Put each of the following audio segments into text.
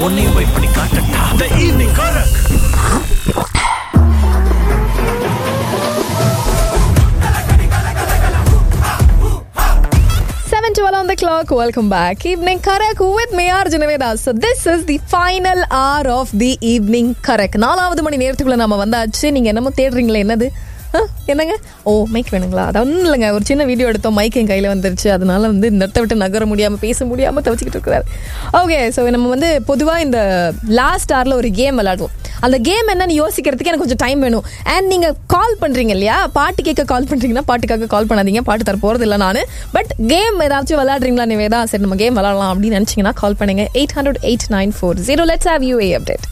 உன்னையும் போய் பண்ணி காட்டட்டா the evening karak Seven twelve on the clock. Welcome back. Evening Karak with me, Arjuna Veda. So this is the final hour of the evening Karak. நாலாவது மணி நேரத்துக்குள்ள நம்ம வந்தாச்சு நீங்க என்னமோ தேடுறீங்களே என்னது ஆ, என்னங்க ஓ மைக் வேணுங்களா அது ஒன்றும் இல்லைங்க ஒரு சின்ன வீடியோ எடுத்தோம் மைக் என் கையில் வந்துருச்சு அதனால வந்து இந்த இடத்த விட்டு நகர முடியாமல் பேச முடியாமல் தவிச்சிக்கிட்டு இருக்கிறாரு ஓகே ஸோ நம்ம வந்து பொதுவாக இந்த லாஸ்ட் ஹவரில் ஒரு கேம் விளையாடுவோம் அந்த கேம் என்னன்னு யோசிக்கிறதுக்கு எனக்கு கொஞ்சம் டைம் வேணும் அண்ட் நீங்கள் கால் பண்ணுறீங்க இல்லையா பாட்டு கேட்க கால் பண்ணுறீங்கன்னா பாட்டுக்காக கால் பண்ணாதீங்க பாட்டு தர போகிறது இல்லை நான் பட் கேம் ஏதாச்சும் விளையாடுறீங்களா நிவேதா சரி நம்ம கேம் விளையாடலாம் அப்படின்னு நினச்சிங்கன்னா கால் பண்ணுங்க eight hundred eight nine four zero let's have you a update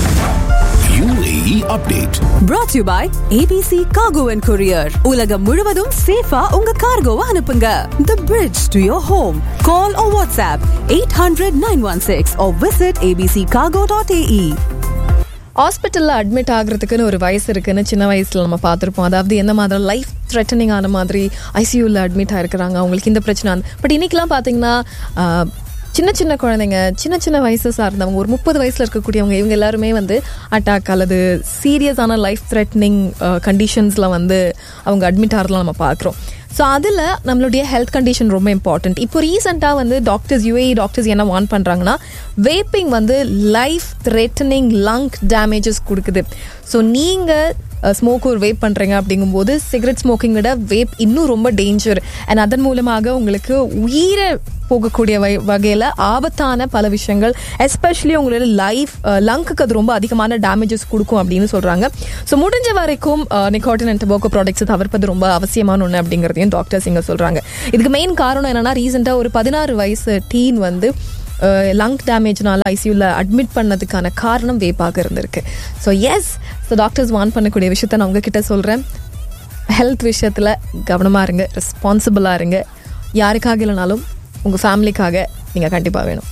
UAE update brought to you by ABC Cargo and Courier. உலகம் முழுவதும் சேஃபா உங்க கார்கோவை அனுப்புங்க. The bridge to your home. Call or WhatsApp 800-916 or visit abccargo.ae. ஹாஸ்பிட்டலில் admit ஆகுறதுக்குன்னு ஒரு வயசு இருக்குன்னு சின்ன வயசில் நம்ம பார்த்துருப்போம் அதாவது எந்த மாதிரி லைஃப் த்ரெட்டனிங் ஆன மாதிரி ஐசியூவில் அட்மிட் ஆயிருக்கிறாங்க அவங்களுக்கு இந்த பிரச்சனை பட் இன்னைக்கெல்லாம் பார்த்தீங்கன்னா ஆஹ், சின்ன சின்ன குழந்தைங்க சின்ன சின்ன வயசு சார்ந்தவங்க ஒரு முப்பது வயசில் இருக்கக்கூடியவங்க இவங்க எல்லாருமே வந்து அட்டாக் அல்லது சீரியஸான லைஃப் த்ரெட்னிங் கண்டிஷன்ஸில் வந்து அவங்க அட்மிட் ஆகிறதுலாம் நம்ம பார்க்குறோம் ஸோ அதில் நம்மளுடைய ஹெல்த் கண்டிஷன் ரொம்ப இம்பார்ட்டன்ட் இப்போ ரீசெண்டாக வந்து டாக்டர்ஸ் யூஏஇ டாக்டர்ஸ் என்ன வார்ன் பண்ணுறாங்கன்னா வேப்பிங் வந்து லைஃப் த்ரெட்டனிங் லங் டேமேஜஸ் கொடுக்குது ஸோ நீங்கள் ஸ்மோக் ஒரு வேப் பண்ணுறீங்க அப்படிங்கும்போது சிகரெட் ஸ்மோக்கிங் விட வேப் இன்னும் ரொம்ப டேஞ்சர் அண்ட் அதன் மூலமாக உங்களுக்கு உயிரை போகக்கூடிய வகை வகையில் ஆபத்தான பல விஷயங்கள் எஸ்பெஷலி உங்களோட லைஃப் லங்குக்கு அது ரொம்ப அதிகமான டேமேஜஸ் கொடுக்கும் அப்படின்னு சொல்கிறாங்க ஸோ முடிஞ்ச வரைக்கும் நிக்கோட்டின் அண்ட் டொபாக்கோ ப்ராடக்ட்ஸை தவிர்ப்பது ரொம்ப அவசியமான ஒன்று அப்படிங்கிறதையும் டாக்டர்ஸ் இங்கே சொல்கிறாங்க இதுக்கு மெயின் காரணம் என்னன்னா ரீசெண்டாக ஒரு பதினாறு வயசு டீன் வந்து லங் டேமேஜ்னால ஐசியூவில் அட்மிட் பண்ணதுக்கான காரணம் வேப்பாக இருந்திருக்கு so yes so doctors warn பண்ணக்கூடிய விஷயத்த நான் உங்ககிட்ட சொல்கிறேன் ஹெல்த் விஷயத்தில் கவனமாக இருங்க ரெஸ்பான்சிபிளாக இருங்க யாருக்காக இல்லைனாலும் உங்கள் ஃபேமிலிக்காக நீங்கள் கண்டிப்பாக வேணும்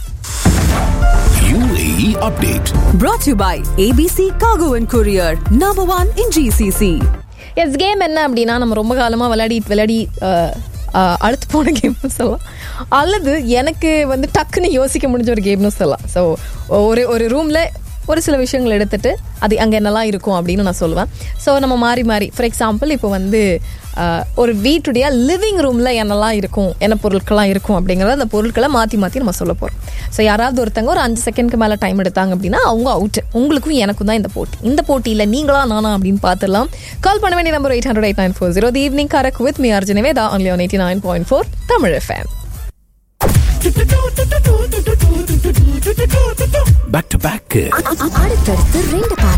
UAE update Brought to you by ABC Cargo and Courier. Number one in GCC. Yes game என்ன அப்படின்னா நம்ம ரொம்ப காலமாக விளையாடி விளையாடி அஹ், அஹ், அழுத்து போன கேம்னு சொல்லலாம் அல்லது எனக்கு வந்து டக்குன்னு யோசிக்க முடிஞ்ச ஒரு கேம்னு சொல்லலாம் ஸோ ஒரு ஒரு ரூமில் ஒரு சில விஷயங்கள் எடுத்துட்டு அது அங்கே என்னெல்லாம் இருக்கும் அப்படின்னு நான் சொல்லுவேன் ஸோ நம்ம மாறி மாறி ஃபார் எக்ஸாம்பிள் இப்போ வந்து அஹ், ஒரு வீட்டுடைய லிவிங் ரூமில் என்னெல்லாம் இருக்கும் என்ன பொருட்கள்லாம் இருக்கும் அப்படிங்கிறத அந்த பொருட்களை மாற்றி மாற்றி நம்ம சொல்ல போகிறோம் ஸோ யாராவது ஒருத்தங்க ஒரு அஞ்சு செகண்ட்க்கு மேலே டைம் எடுத்தாங்க அப்படின்னா அவங்க அவுட் உங்களுக்கும் எனக்கும் தான் இந்த போட்டி இந்த போட்டியில் நீங்களா நானா அப்படின்னு பார்த்துடலாம் கால் பண்ண வேண்டிய number eight hundred eight nine four zero the evening karak with me அர்ஜுனவே தான் only one eighty nine point four Tamil FM back to back அடுத்தடுத்து ரெண்டு பாட்டு